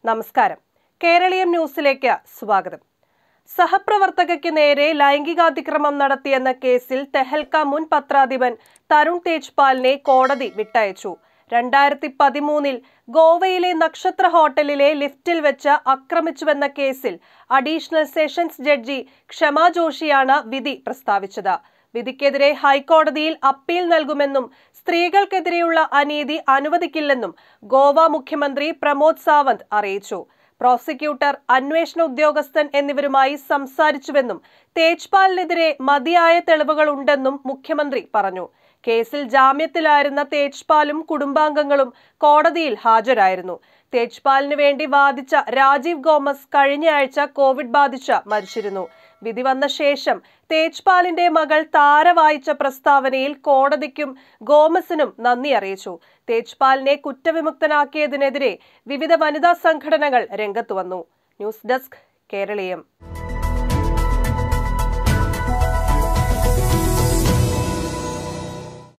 നമസ്കാരം കേരളീയം ന്യൂസിലേക്ക് സ്വാഗതം സഹപ്രവർത്തകയ്ക്ക് നേരെ ലൈംഗികാതിക്രമം നടത്തിയെന്ന കേസിൽ തെഹൽക്ക മുൻ പത്രാധിപൻ തരുൺ തേജ്പാലിനെ കോടതി വിട്ടയച്ചു രണ്ടായിരത്തി പതിമൂന്നിൽ ഗോവയിലെ നക്ഷത്ര ഹോട്ടലിലെ ലിഫ്റ്റിൽ വെച്ച് ആക്രമിച്ചുവെന്ന കേസിൽ അഡീഷണൽ സെഷൻസ് ജഡ്ജി ക്ഷമ ജോഷിയാണ് വിധി പ്രസ്താവിച്ചത് വിധിക്കെതിരെ ഹൈക്കോടതിയിൽ അപ്പീൽ നൽകുമെന്നും സ്ത്രീകൾക്കെതിരെയുള്ള അനീതി അനുവദിക്കില്ലെന്നും ഗോവ മുഖ്യമന്ത്രി പ്രമോദ് സാവന്ത് അറിയിച്ചു പ്രോസിക്യൂട്ടർ അന്വേഷണ ഉദ്യോഗസ്ഥൻ എന്നിവരുമായി സംസാരിച്ചുവെന്നും തേജ്പാലിനെതിരെ മതിയായ തെളിവുകളുണ്ടെന്നും മുഖ്യമന്ത്രി പറഞ്ഞു കേസിൽ ജാമ്യത്തിലായിരുന്ന തേജ്പാലും കുടുംബാംഗങ്ങളും കോടതിയിൽ ഹാജരായിരുന്നു തേജ്പാലിന് വേണ്ടി വാദിച്ച രാജീവ് ഗോമസ് കഴിഞ്ഞയാഴ്ച കോവിഡ് ബാധിച്ച് മരിച്ചിരുന്നു വിധി വന്ന ശേഷം തേജ്പാലിന്റെ മകൾ താര വായിച്ച പ്രസ്താവനയിൽ കോടതിക്കും ഗോമസിനും നന്ദി അറിയിച്ചു തേജ്പാലിനെ കുറ്റവിമുക്തനാക്കിയതിനെതിരെ വിവിധ വനിതാ സംഘടനകൾ രംഗത്തു വന്നു ന്യൂസ് ഡെസ്ക് കേരളീയം